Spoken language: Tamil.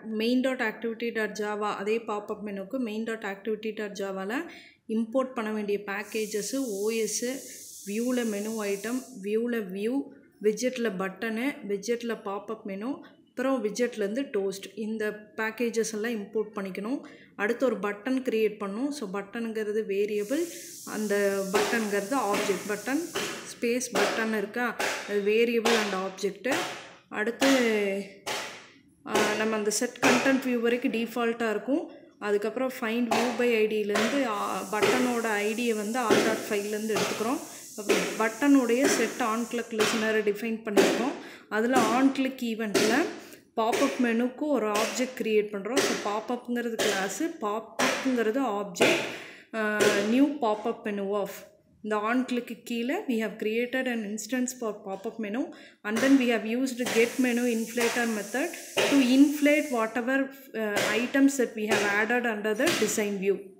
main dot activity dot java அதே பாப்அப் மெனுக்கு மெயின் டாட் ஆக்டிவிட்டி டாட் ஜாவாவில் இம்போர்ட் பண்ண வேண்டிய பேக்கேஜஸ்ஸு ஓஎஸ்ஸு வியூவில் மெனு ஐட்டம் வியூவில் வியூ விஜெட்டில் பட்டனு விஜெட்டில் பாப்அப் மெனு அப்புறம் விஜெட்லேருந்து டோஸ்ட் இந்த பேக்கேஜஸ் எல்லாம் இம்போர்ட் பண்ணிக்கணும் அடுத்து ஒரு பட்டன் க்ரியேட் பண்ணும் ஸோ பட்டனுங்கிறது வேரியபிள் அந்த பட்டனுங்கிறது ஆப்ஜெக்ட் பட்டன் ஸ்பேஸ் பட்டன் இருக்கா அது வேரியபிள் அண்ட் ஆப்ஜெக்ட்டு அடுத்து நம்ம அந்த செட் கண்டென்ட் வியூ வரைக்கும் டிஃபால்ட்டாக இருக்கும் அதுக்கப்புறம் ஃபைண்ட் வியூ பை ஐடியிலேருந்து பட்டனோட ஐடியை வந்து ஆர் டாட் ஃபைவ்லேருந்து எடுத்துக்கிறோம் அப்புறம் பட்டனுடைய செட் ஆன் கிளிக் லிசனரை டிஃபைன் பண்ணியிருக்கோம் அதில் ஆன் கிளிக் ஈவெண்ட்டில் பாப்அப் மெனுக்கு ஒரு ஆப்ஜெக்ட் க்ரியேட் பண்ணுறோம் ஸோ பாப்அப்புங்கிறது கிளாஸு பாப்அப்புங்கிறது object new popup menu of இந்த ஆன் கிளிக்கு கீழே we have created an instance for pop-up menu and then we have used get menu inflator method to inflate whatever uh, items that we have added under the design view